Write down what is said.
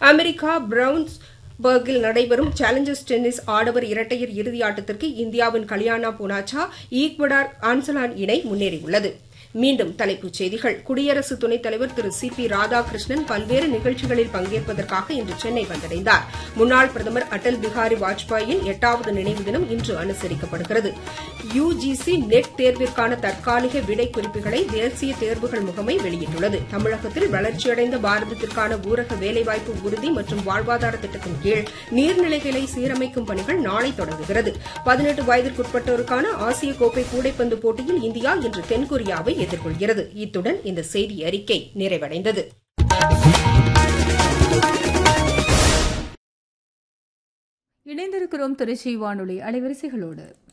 America browns பர்கில் நடைபெறும் Challengers tennis ஆடவர் இரட்டையர் இறுதி ஆட்டத்திற்கு இந்தியாவின் கல்யாணா புனாச்சா ஈக்வடார் ஆன்சலான் இணை முன்னேறியுள்ளது மீண்டும் தலைப்புச் செய்திகள் குடியரசு துணைத் தலைவர் திரு சி பி ராதாகிருஷ்ணன் பல்வேறு நிகழ்ச்சிகளில் பங்கேற்பதற்காக இன்று சென்னை வந்தடைந்தார் முன்னாள் பிரதமர் அடல் பிகாரி வாஜ்பாயின் எட்டாவது நினைவு தினம் இன்று அனுசரிக்கப்படுகிறது யுஜிசி நெட் தேர்விற்கான தற்காலிக விடை குறிப்புகளை தேசிய தேர்வுகள் முகமை வெளியிட்டுள்ளது தமிழகத்தில் வளர்ச்சியடைந்த பாரதத்திற்கான ஊரக வேலைவாய்ப்பு உறுதி மற்றும் வாழ்வாதார திட்டத்தின் கீழ் நீர்நிலைகளை சீரமைக்கும் பணிகள் நாளை தொடங்குகிறது பதினெட்டு வயதிற்குட்பட்டோருக்கான ஆசிய கோப்பை கூடைப்பந்து போட்டியில் இந்தியா இன்று தென்கொரியாவை எதிர்கொள்கிறது இத்துடன் இந்த செய்தி அறிக்கை நிறைவடைந்தது இணைந்திருக்கிறோம் திருச்சி வானொலி அலைவரிசைகளோடு